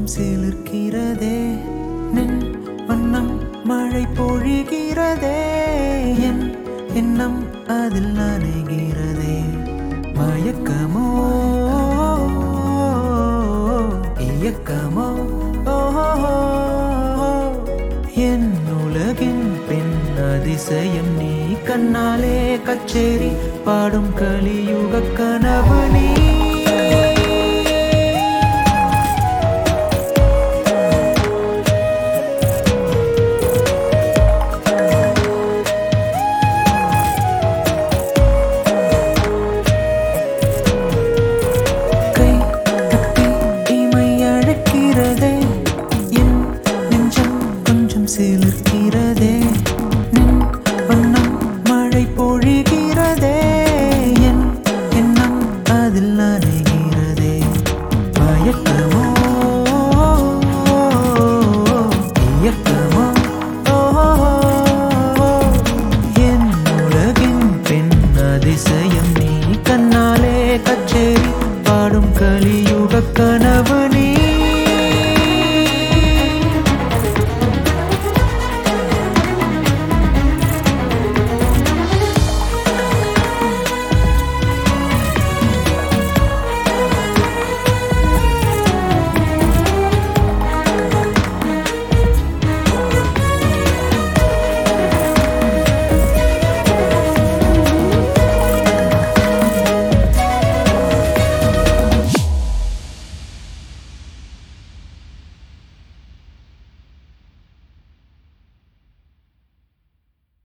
கொஞ்சம் சிலிர்க்கிறதே நின் வண்ணம் மழை பொழிகிறதே என் எண்ணம் அதில் நனைகிறதே மயக்கமோ இயக்கமோ ஓஹோ என் உலகின் பெண் அதிசயம் நீ கண்ணாலே கச்சேரி பாடும் கலியுக கனவு நீ கை தட்டி இமை அழைக்கிறதே என் நெஞ்சம் கொஞ்சம் சிலிர்க்கிறதே நின் வண்ணம் மழை பொழிகிறதே என் எண்ணம் அதில் நனைகிறதே மயக்கமோ இயக்கமோ என் உலகின் பெண் அதிசயம் நீ கண்ணாலே கச்சேரி பாடும் கலியுக கனவு